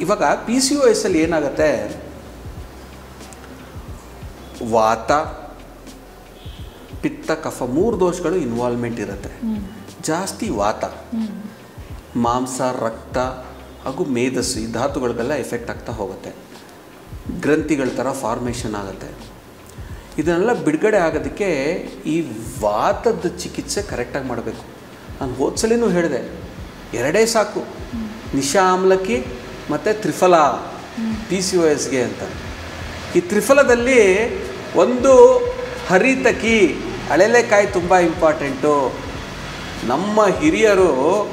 ಇವಾಗ P C O S ಅಲ್ಲಿ ಏನಾಗುತ್ತೆ ವಾತ ಪಿತ್ತ ಕಫ ಮೂರು ದೋಷಗಳು ಇನ್ವಾಲ್ವ್ಮೆಂಟ್ ಇರುತ್ತೆ ಜಾಸ್ತಿ ವಾತ ಮಾಂಸ ರಕ್ತ ಹಾಗೂ ಮೇಧಸ್ಸು ಈ ಧಾತುಗಳಿಗೆಲ್ಲ ಎಫೆಕ್ಟ್ ಆಗ್ತಾ ಹೋಗುತ್ತೆ ಗ್ರಂಥಿಗಳ ಥರ ಫಾರ್ಮೇಷನ್ ಆಗುತ್ತೆ ಇದನ್ನೆಲ್ಲ ಬಿಡುಗಡೆ ಆಗೋದಕ್ಕೆ ಈ ವಾತದ ಚಿಕಿತ್ಸೆ ಕರೆಕ್ಟಾಗಿ ಮಾಡಬೇಕು ನಾನು ಹೋದ್ಸಲಿನೂ ಹೇಳಿದೆ ಎರಡೇ ಸಾಕು ನಿಶಾ ಆಮ್ಲಕ್ಕಿ ಮತ್ತು ತ್ರಿಫಲ ಪಿ ಸಿ ಒ ಎಸ್ಗೆ ಅಂತ ಈ ತ್ರಿಫಲದಲ್ಲಿ ಒಂದು ಹರಿತಕಿ ಅಳೆಲೆಕಾಯಿ ತುಂಬ ಇಂಪಾರ್ಟೆಂಟು ನಮ್ಮ ಹಿರಿಯರು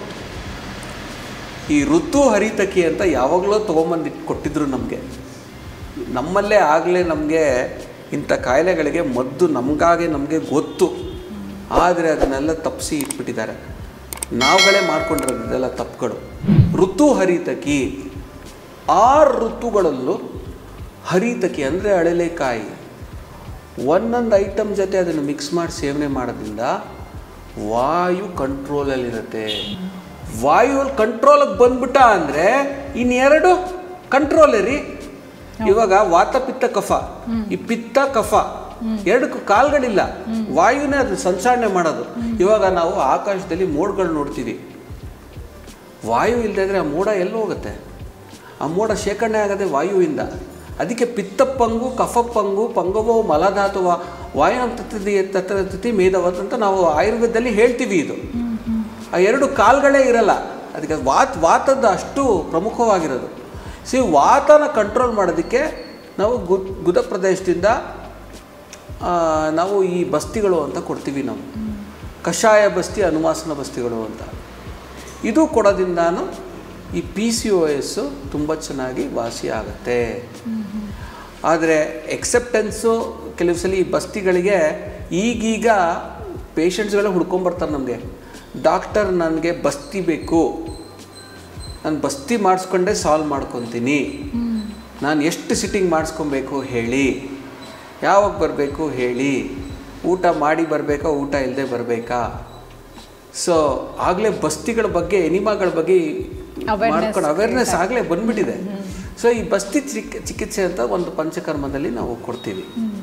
ಈ ಋತು ಹರಿತಕಿ ಅಂತ ಯಾವಾಗಲೂ ತೊಗೊಂಬಂದು ಕೊಟ್ಟಿದ್ರು ನಮಗೆ ನಮ್ಮಲ್ಲೇ ಆಗಲೇ ನಮಗೆ ಇಂಥ ಕಾಯಿಲೆಗಳಿಗೆ ಮದ್ದು ನಮಗಾಗೆ ನಮಗೆ ಗೊತ್ತು ಆದರೆ ಅದನ್ನೆಲ್ಲ ತಪ್ಪಿಸಿ ಇಟ್ಬಿಟ್ಟಿದ್ದಾರೆ ನಾವುಗಳೇ ಮಾಡ್ಕೊಂಡಿರೋದು ಇದೆಲ್ಲ ತಪ್ಪುಗಳು ಋತು ಹರಿತಕಿ ಆರು ಋತುಗಳಲ್ಲೂ ಹರಿತಕಿ ಅಂದರೆ ಅಳಲೆಕಾಯಿ ಒಂದೊಂದು ಐಟಮ್ ಜೊತೆ ಅದನ್ನು ಮಿಕ್ಸ್ ಮಾಡಿ ಸೇವನೆ ಮಾಡೋದ್ರಿಂದ ವಾಯು ಕಂಟ್ರೋಲಲ್ಲಿರುತ್ತೆ ವಾಯು ಕಂಟ್ರೋಲಿಗೆ ಬಂದ್ಬಿಟ್ಟ ಅಂದರೆ ಇನ್ನೆರಡು ಕಂಟ್ರೋಲೇ ರೀ ಇವಾಗ ವಾತ ಪಿತ್ತ ಕಫ ಈ ಪಿತ್ತ ಕಫ ಎರಡಕ್ಕೂ ಕಾಲ್ಗಳಿಲ್ಲ ವಾಯುನೇ ಅದು ಸಂಚಾರಣೆ ಮಾಡೋದು ಇವಾಗ ನಾವು ಆಕಾಶದಲ್ಲಿ ಮೋಡಗಳು ನೋಡ್ತೀವಿ ವಾಯು ಇಲ್ಲದೆ ಇದ್ರೆ ಆ ಮೋಡ ಎಲ್ಲಿ ಹೋಗುತ್ತೆ ಆ ಮೋಡ ಶೇಖರಣೆ ಆಗದೆ ವಾಯುವಿಂದ ಅದಕ್ಕೆ ಪಿತ್ತಪ್ಪಂಗು ಕಫಪ್ಪಂಗು ಪಂಗವೋ ಮಲಧಾತುವ ವಾಯು ತತ್ತಿ ತತ್ರ ತತಿ ಮೇಧವತ್ ಅಂತ ನಾವು ಆಯುರ್ವೇದದಲ್ಲಿ ಹೇಳ್ತೀವಿ ಇದು ಆ ಎರಡು ಕಾಲ್ಗಳೇ ಇರಲ್ಲ ಅದಕ್ಕೆ ವಾತ್ ವಾತದ ಅಷ್ಟು ಪ್ರಮುಖವಾಗಿರೋದು ಸಿ ವಾತನ ಕಂಟ್ರೋಲ್ ಮಾಡೋದಕ್ಕೆ ನಾವು ಗು ಗುದ ಪ್ರದೇಶದಿಂದ ಆ, ನಾವು ಈ ಬಸ್ತಿಗಳು ಅಂತ ಕೊಡ್ತೀವಿ ನಾವು ಕಷಾಯ ಬಸ್ತಿ ಅನುವಾಸನ ಬಸ್ತಿಗಳು ಅಂತ ಇದು ಕೊಡೋದ್ರಿಂದಾನು ಈ ಪಿ ಸಿ ಒ ಎಸ್ಸು ತುಂಬ ಚೆನ್ನಾಗಿ ವಾಸಿ ಆಗುತ್ತೆ ಆದರೆ ಎಕ್ಸೆಪ್ಟೆನ್ಸು ಕೆಲವು ಸಲ ಈ ಬಸ್ತಿಗಳಿಗೆ ಈಗೀಗ ಪೇಷಂಟ್ಸ್ಗಳೇ ಹುಡ್ಕೊಂಬರ್ತಾರೆ ನಮಗೆ ಡಾಕ್ಟರ್ ನನಗೆ ಬಸ್ತಿ ಬೇಕು ನಾನು ಬಸ್ತಿ ಮಾಡಿಸ್ಕೊಂಡೇ ಸಾಲ್ವ್ ಮಾಡ್ಕೊತೀನಿ ನಾನು ಎಷ್ಟು ಸಿಟ್ಟಿಂಗ್ ಮಾಡಿಸ್ಕೊಬೇಕು ಹೇಳಿ ಯಾವಾಗ ಬರಬೇಕು ಹೇಳಿ ಊಟ ಮಾಡಿ ಬರಬೇಕಾ ಊಟ ಇಲ್ಲದೆ ಬರಬೇಕಾ ಸೊ ಆಗಲೇ ಬಸ್ತಿಗಳ ಬಗ್ಗೆ ಎನಿಮಾಗಳ ಬಗ್ಗೆ Awareness ಮಾಡ್ಕೊಂಡು ಅವೇರ್ನೆಸ್ ಆಗಲೇ ಬಂದ್ಬಿಟ್ಟಿದೆ ಸೊ ಈ ಬಸ್ತಿ ಚಿಕ್ ಚಿಕಿತ್ಸೆ ಅಂತ ಒಂದು ಪಂಚಕರ್ಮದಲ್ಲಿ ನಾವು ಕೊಡ್ತೀವಿ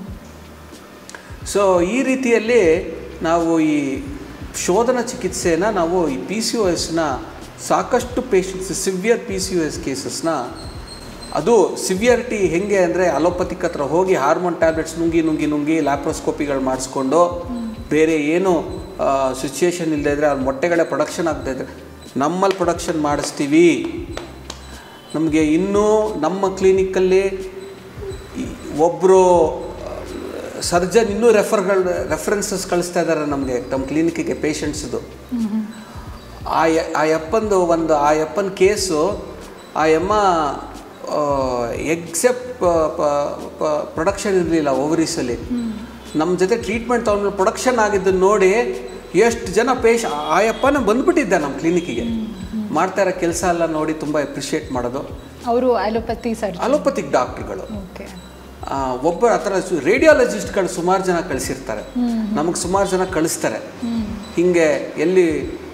ಸೊ ಈ ರೀತಿಯಲ್ಲಿ ನಾವು ಈ ಶೋಧನ ಚಿಕಿತ್ಸೆನ ನಾವು ಈ ಪಿ ಸಿ ಒ ಎಸ್ನ ಸಾಕಷ್ಟು patients severe P C O S ಕೇಸಸ್ನ ಅದು ಸಿವಿಯರಿಟಿ ಹೆಂಗೆ ಅಂದರೆ ಅಲೋಪತಿಕ್ ಹತ್ರ ಹೋಗಿ ಹಾರ್ಮೋನ್ ಟ್ಯಾಬ್ಲೆಟ್ಸ್ ನುಂಗಿ ನುಂಗಿ ನುಂಗಿ ಲ್ಯಾಪ್ರೋಸ್ಕೋಪಿಗಳು ಮಾಡಿಸ್ಕೊಂಡು ಬೇರೆ ಏನು ಸಿಚುಯೇಷನ್ ಇಲ್ಲದೆ ಇದ್ದರೆ ಅವ್ರ ಮೊಟ್ಟೆಗಳೇ ಪ್ರೊಡಕ್ಷನ್ ಆಗದೆ ಇದ್ದರೆ ನಮ್ಮಲ್ಲಿ ಪ್ರೊಡಕ್ಷನ್ ಮಾಡಿಸ್ತೀವಿ ನಮಗೆ ಇನ್ನೂ ನಮ್ಮ ಕ್ಲಿನಿಕ್ಕಲ್ಲಿ ಒಬ್ಬರು ಸರ್ಜನ್ ಇನ್ನೂ ರೆಫರ್ಗಳು ರೆಫರೆನ್ಸಸ್ ಕಳಿಸ್ತಾ ಇದ್ದಾರೆ ನಮಗೆ ನಮ್ಮ ಕ್ಲಿನಿಕ್ಕಿಗೆ ಪೇಷಂಟ್ಸ್ದು ಆ ಯ- ಆ ಯಪ್ಪಂದು ಒಂದು ಆ ಯಪ್ಪನ ಕೇಸು ಆ ಯಮ್ಮ ಎಕ್ಸೆಪ್ಟ್ ಪ್ರೊಡಕ್ಷನ್ ಇರಲಿಲ್ಲ ಓವರೀಸಲ್ಲಿ ನಮ್ಮ ಜೊತೆ ಟ್ರೀಟ್ಮೆಂಟ್ ತೊಗೊಂಡು ಪ್ರೊಡಕ್ಷನ್ ಆಗಿದ್ದನ್ನು ನೋಡಿ ಎಷ್ಟು ಜನ ಪೇಷ ಆ ಯಪ್ಪನ ಬಂದ್ಬಿಟ್ಟಿದ್ದ ನಮ್ಮ ಕ್ಲಿನಿಕ್ಕಿಗೆ ಮಾಡ್ತಾ ಇರೋ ಕೆಲಸ ಎಲ್ಲ ನೋಡಿ ತುಂಬ ಅಪ್ರಿಷಿಯೇಟ್ ಮಾಡೋದು ಅವರು ಅಲೋಪತಿ ಸರ್ಜನ್ ಅಲೋಪತಿಕ್ ಡಾಕ್ಟ್ರುಗಳು ಓಕೆ ಆ, ಒಬ್ಬರು ಆ ಥರ ರೇಡಿಯಾಲಜಿಸ್ಟ್ಗಳು ಸುಮಾರು ಜನ ಕಳಿಸಿರ್ತಾರೆ ನಮಗೆ ಸುಮಾರು ಜನ ಕಳಿಸ್ತಾರೆ ಹಿಂಗೆ ಎಲ್ಲಿ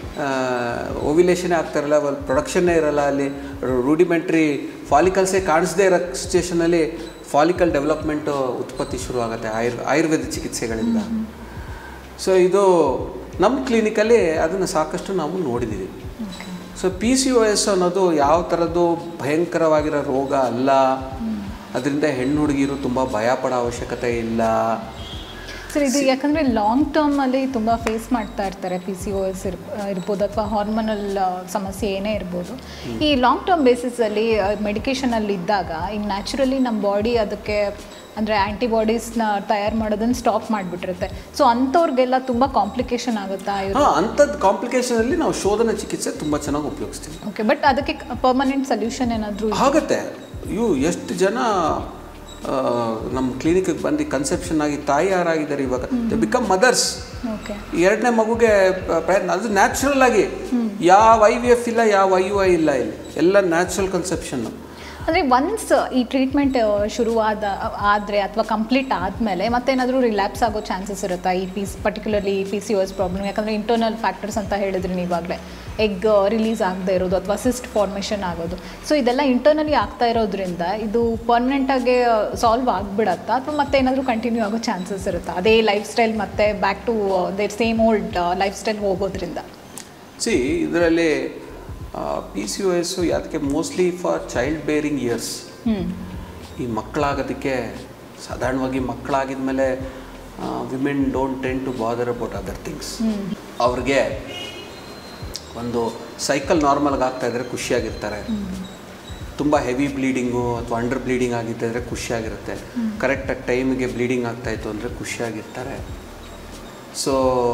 ಓವಿಲೇಷನೇ ಆಗ್ತಾರಲ್ಲ ಅಲ್ಲಿ ಪ್ರೊಡಕ್ಷನ್ನೇ ಇರಲ್ಲ ಅಲ್ಲಿ ರೂಡಿಮೆಂಟ್ರಿ ಫಾಲಿಕಲ್ಸೇ ಕಾಣಿಸದೇ ಇರೋ ಸಿಚುಯೇಷನಲ್ಲಿ ಫಾಲಿಕಲ್ ಡೆವಲಪ್ಮೆಂಟು ಉತ್ಪತ್ತಿ ಶುರು ಆಗುತ್ತೆ ಆಯುರ್ ಆಯುರ್ವೇದ ಚಿಕಿತ್ಸೆಗಳಿಂದ ಸೊ ಇದು ನಮ್ಮ ಕ್ಲಿನಿಕಲ್ಲಿ ಅದನ್ನು ಸಾಕಷ್ಟು ನಾವು ನೋಡಿದ್ದೀವಿ so P C O S ಅನ್ನೋದು ಯಾವ ಥರದ್ದು ಭಯಂಕರವಾಗಿರೋ ರೋಗ ಅಲ್ಲ ಅದರಿಂದ ಹೆಣ್ಣು ಹುಡುಗಿರು ತುಂಬ ಭಯ ಪಡೋ ಅವಶ್ಯಕತೆ ಇಲ್ಲ ಸರ್ ಇದು ಯಾಕಂದ್ರೆ ಲಾಂಗ್ ಟರ್ಮ್ ಅಲ್ಲಿ ತುಂಬಾ ಫೇಸ್ ಮಾಡ್ತಾ ಇರ್ತಾರೆ ಪಿ ಸಿ ಒ ಎಸ್ ಇರ್ಬೋದು ಅಥವಾ ಹಾರ್ಮೋನಲ್ ಸಮಸ್ಯೆ ಏನೇ ಇರ್ಬೋದು ಈ ಲಾಂಗ್ ಟರ್ಮ್ ಬೇಸಿಸ್ ಅಲ್ಲಿ ಮೆಡಿಕೇಶನ್ ಅಲ್ಲಿ ಇದ್ದಾಗ ಈಗ ನ್ಯಾಚುರಲಿ ನಮ್ಮ ಬಾಡಿ ಅದಕ್ಕೆ ಅಂದ್ರೆ ಆಂಟಿಬಾಡೀಸ್ನ ತಯಾರು ಮಾಡೋದನ್ನ ಸ್ಟಾಪ್ ಮಾಡಿಬಿಟ್ಟಿರುತ್ತೆ ಸೊ ಅಂಥವ್ರಿಗೆಲ್ಲ ತುಂಬ ಕಾಂಪ್ಲಿಕೇಶನ್ ಆಗುತ್ತಾ ಹಾಂ ಅಂಥದ್ದು ಕಾಂಪ್ಲಿಕೇಶನಲ್ಲಿ ನಾವು ಶೋಧನ ಚಿಕಿತ್ಸೆ ತುಂಬ ಚೆನ್ನಾಗಿ ಉಪಯೋಗಿಸ್ತೀವಿ ಓಕೆ ಬಟ್ ಅದಕ್ಕೆ ಪರ್ಮನೆಂಟ್ ಸೊಲ್ಯೂಷನ್ ಏನಾದರೂ ಆಗುತ್ತೆ ಇವು ಎಷ್ಟು ಜನ ಆ, ನಮ್ಮ ಕ್ಲಿನಿಕ್ಗೆ ಬಂದು ಕನ್ಸೆಪ್ಷನ್ ಆಗಿ ತಾಯಿಯಾರಾಗಿದ್ದಾರೆ ಇವಾಗ ದೆ ಬಿಕಮ್ ಮದರ್ಸ್ ಓಕೆ ಎರಡನೇ ಮಗುಗೆ ಪ- ಪ್ರಯತ್ನ ಅದು ನ್ಯಾಚುರಲ್ ಆಗಿ ಯಾವ ಐ ವಿ ಎಫ್ ಇಲ್ಲ ಯಾವ ಐ ಯು ಐ ಇಲ್ಲ ಇಲ್ಲಿ ಎಲ್ಲ ನ್ಯಾಚುರಲ್ ಕನ್ಸೆಪ್ಷನ್ನು ಅಂದರೆ ಒನ್ಸ್ ಈ ಟ್ರೀಟ್ಮೆಂಟ್ ಶುರುವಾದ ಆದರೆ ಅಥವಾ ಕಂಪ್ಲೀಟ್ ಆದಮೇಲೆ ಮತ್ತೇನಾದರೂ ರಿಲ್ಯಾಪ್ಸ್ ಆಗೋ ಚಾನ್ಸಸ್ ಇರುತ್ತಾ ಈ ಪೀಸ್ particularly P C O S problem ಯಾಕಂದರೆ ಇಂಟರ್ನಲ್ ಫ್ಯಾಕ್ಟರ್ಸ್ ಅಂತ ಹೇಳಿದ್ರಿ ನೀವಾಗಲೇ ಎಗ್ ರಿಲೀಸ್ ಆಗದೆ ಇರೋದು ಅಥವಾ ಸಿಸ್ಟ್ ಫಾರ್ಮೇಷನ್ ಆಗೋದು ಸೊ ಇದೆಲ್ಲ ಇಂಟರ್ನಲಿ ಆಗ್ತಾ ಇರೋದ್ರಿಂದ ಇದು ಪರ್ಮನೆಂಟಾಗಿ ಸಾಲ್ವ್ ಆಗಿಬಿಡತ್ತಾ ಅಥವಾ ಮತ್ತೆ ಏನಾದರೂ ಕಂಟಿನ್ಯೂ ಆಗೋ ಚಾನ್ಸಸ್ ಇರುತ್ತಾ ಅದೇ ಲೈಫ್ ಸ್ಟೈಲ್ ಮತ್ತೆ back to their same old lifestyle ಹೋಗೋದ್ರಿಂದ ಸಿ ಇದರಲ್ಲಿ ಪಿ ಸಿ ಒ ಎಸ್ಸು ಯಾತಕ್ಕೆ mostly for child bearing years ಹ್ಞೂ ಈ ಮಕ್ಕಳಾಗೋದಕ್ಕೆ ಸಾಧಾರಣವಾಗಿ ಮಕ್ಕಳಾಗಿದ ಮೇಲೆ women don't tend to bother about other things ಅವ್ರಿಗೆ ಒಂದು ಸೈಕಲ್ ನಾರ್ಮಲ್ಗೆ ಆಗ್ತಾ ಇದ್ರೆ ಖುಷಿಯಾಗಿರ್ತಾರೆ ತುಂಬ ಹೆವಿ ಬ್ಲೀಡಿಂಗು ಅಥವಾ ಅಂಡರ್ ಬ್ಲೀಡಿಂಗ್ ಆಗಿದ್ದರೆ ಖುಷಿಯಾಗಿರುತ್ತೆ ಕರೆಕ್ಟಾಗಿ ಟೈಮಿಗೆ ಬ್ಲೀಡಿಂಗ್ ಆಗ್ತಾಯಿತ್ತು ಅಂದರೆ ಖುಷಿಯಾಗಿರ್ತಾರೆ ಸೊ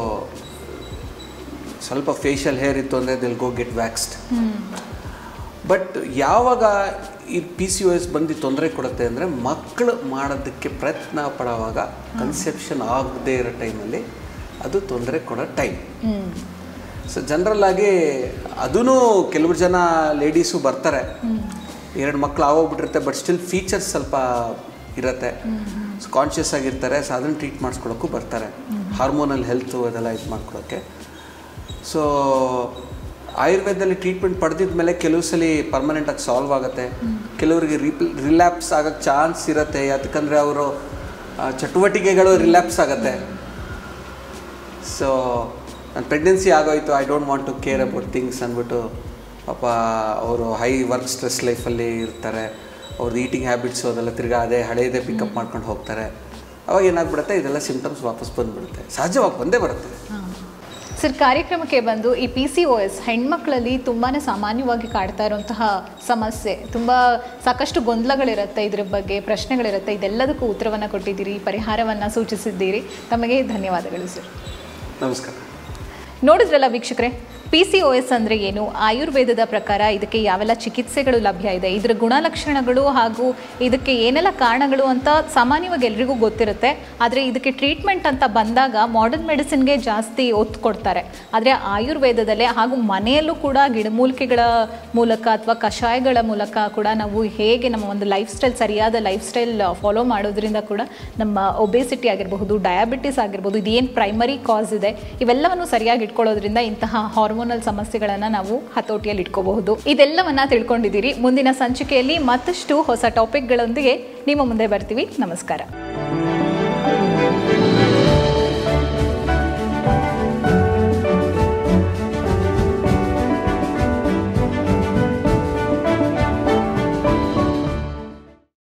ಸ್ವಲ್ಪ ಫೇಶಿಯಲ್ ಹೇರ್ ಇತ್ತು ಅಂದರೆ ದಿಲ್ ಗೋ ಗೆಟ್ ವ್ಯಾಕ್ಸ್ಡ್ ಬಟ್ ಯಾವಾಗ ಈ ಪಿ ಸಿ ಒ ಎಸ್ ಬಂದು ತೊಂದರೆ ಕೊಡುತ್ತೆ ಅಂದರೆ ಮಕ್ಕಳು ಮಾಡೋದಕ್ಕೆ ಪ್ರಯತ್ನ ಪಡುವಾಗ ಕನ್ಸೆಪ್ಷನ್ ಆಗದೇ ಇರೋ ಟೈಮಲ್ಲಿ ಅದು ತೊಂದರೆ ಕೊಡೋ ಟೈಮ್ ಹ್ಞೂ ಸೊ ಜನರಲ್ ಆಗಿ ಅದೂ ಕೆಲವ್ರು ಜನ ಲೇಡೀಸು ಬರ್ತಾರೆ ಎರಡು ಮಕ್ಳು ಆಗೋಗ್ಬಿಟ್ಟಿರುತ್ತೆ ಬಟ್ ಸ್ಟಿಲ್ ಫೀಚರ್ಸ್ ಸ್ವಲ್ಪ ಇರುತ್ತೆ ಸೊ ಕಾನ್ಷಿಯಸ್ ಆಗಿರ್ತಾರೆ ಸೊ ಅದನ್ನು ಟ್ರೀಟ್ ಮಾಡಿಸ್ಕೊಳಕ್ಕೂ ಬರ್ತಾರೆ ಹಾರ್ಮೋನಲ್ ಹೆಲ್ತು ಅದೆಲ್ಲ ಇದು ಮಾಡ್ಕೊಳಕ್ಕೆ ಸೊ ಆಯುರ್ವೇದದಲ್ಲಿ ಟ್ರೀಟ್ಮೆಂಟ್ ಪಡೆದಿದ ಮೇಲೆ ಕೆಲವು ಸಲ ಪರ್ಮನೆಂಟಾಗಿ ಸಾಲ್ವ್ ಆಗುತ್ತೆ ಕೆಲವರಿಗೆ ರಿಪ್ ರಿಲ್ಯಾಪ್ಸ್ ಆಗೋಕ್ಕೆ ಚಾನ್ಸ್ ಇರುತ್ತೆ ಯಾಕಂದರೆ ಅವರು ಚಟುವಟಿಕೆಗಳು ರಿಲ್ಯಾಪ್ಸ್ ಆಗುತ್ತೆ ಸೊ ನನ್ನ ಪ್ರೆಗ್ನೆನ್ಸಿ ಆಗೋಯ್ತು I don't want to care about things ಅಂದ್ಬಿಟ್ಟು ಪಾಪ ಅವರು ಹೈ ವರ್ಕ್ ಸ್ಟ್ರೆಸ್ ಲೈಫಲ್ಲಿ ಇರ್ತಾರೆ ಅವ್ರದ್ದು ಈಟಿಂಗ್ ಹ್ಯಾಬಿಟ್ಸು ಅದೆಲ್ಲ ತಿರ್ಗಾ ಅದೇ ಹಳೇದೇ ಪಿಕಪ್ ಮಾಡ್ಕೊಂಡು ಹೋಗ್ತಾರೆ ಅವಾಗ ಏನಾಗ್ಬಿಡುತ್ತೆ ಇದೆಲ್ಲ ಸಿಮ್ಟಮ್ಸ್ ವಾಪಸ್ ಬಂದ್ಬಿಡುತ್ತೆ ಸಹಜವಾಗಿ ಬಂದೇ ಬರುತ್ತೆ ಸರ್ ಕಾರ್ಯಕ್ರಮಕ್ಕೆ ಬಂದು ಈ ಪಿ ಸಿ ಒ ಎಸ್ ಹೆಣ್ಮಕ್ಳಲ್ಲಿ ತುಂಬಾ ಸಾಮಾನ್ಯವಾಗಿ ಕಾಡ್ತಾ ಇರುವಂತಹ ಸಮಸ್ಯೆ ತುಂಬ ಸಾಕಷ್ಟು ಗೊಂದಲಗಳಿರುತ್ತೆ ಇದ್ರ ಬಗ್ಗೆ ಪ್ರಶ್ನೆಗಳಿರುತ್ತೆ ಇದೆಲ್ಲದಕ್ಕೂ ಉತ್ತರವನ್ನು ಕೊಟ್ಟಿದ್ದೀರಿ ಪರಿಹಾರವನ್ನು ಸೂಚಿಸಿದ್ದೀರಿ ತಮಗೆ ಧನ್ಯವಾದಗಳು ಸರ್ ನಮಸ್ಕಾರ ನೋಡಿದ್ರಲ್ಲ ವೀಕ್ಷಕರೇ ಪಿ ಸಿ ಒ ಎಸ್ ಅಂದರೆ ಏನು ಆಯುರ್ವೇದದ ಪ್ರಕಾರ ಇದಕ್ಕೆ ಯಾವೆಲ್ಲ ಚಿಕಿತ್ಸೆಗಳು ಲಭ್ಯ ಇದೆ ಇದರ ಗುಣಲಕ್ಷಣಗಳು ಹಾಗೂ ಇದಕ್ಕೆ ಏನೆಲ್ಲ ಕಾರಣಗಳು ಅಂತ ಸಾಮಾನ್ಯವಾಗಿ ಎಲ್ರಿಗೂ ಗೊತ್ತಿರುತ್ತೆ ಆದರೆ ಇದಕ್ಕೆ ಟ್ರೀಟ್ಮೆಂಟ್ ಅಂತ ಬಂದಾಗ ಮಾಡರ್ನ್ ಮೆಡಿಸಿನ್ಗೆ ಜಾಸ್ತಿ ಒತ್ತು ಕೊಡ್ತಾರೆ ಆದರೆ ಆಯುರ್ವೇದದಲ್ಲೇ ಹಾಗೂ ಮನೆಯಲ್ಲೂ ಕೂಡ ಗಿಡಮೂಲಿಕೆಗಳ ಮೂಲಕ ಅಥವಾ ಕಷಾಯಗಳ ಮೂಲಕ ಕೂಡ ನಾವು ಹೇಗೆ ನಮ್ಮ ಒಂದು ಲೈಫ್ ಸ್ಟೈಲ್ ಸರಿಯಾದ ಲೈಫ್ ಸ್ಟೈಲ್ ಫಾಲೋ ಮಾಡೋದ್ರಿಂದ ಕೂಡ ನಮ್ಮ ಒಬೇಸಿಟಿ ಆಗಿರಬಹುದು ಡಯಾಬಿಟಿಸ್ ಆಗಿರ್ಬೋದು ಇದೇನು ಪ್ರೈಮರಿ ಕಾಸ್ ಇದೆ ಇವೆಲ್ಲವನ್ನು ಸರಿಯಾಗಿ ಇಟ್ಕೊಳ್ಳೋದ್ರಿಂದ ಇಂತಹ ಹಾರ್ಮೋನಲ್ ಸಮಸ್ಯೆಗಳನ್ನು ನಾವು ಹತೋಟಿಯಲ್ಲಿ ಇಟ್ಕೋಬಹುದು ಇದೆಲ್ಲವನ್ನ ತಿಳ್ಕೊಂಡಿದ್ದೀರಿ ಮುಂದಿನ ಸಂಚಿಕೆಯಲ್ಲಿ ಮತ್ತಷ್ಟು ಹೊಸ ಟಾಪಿಕ್ಗಳೊಂದಿಗೆ ನಿಮ್ಮ ಮುಂದೆ ಬರ್ತೀವಿ ನಮಸ್ಕಾರ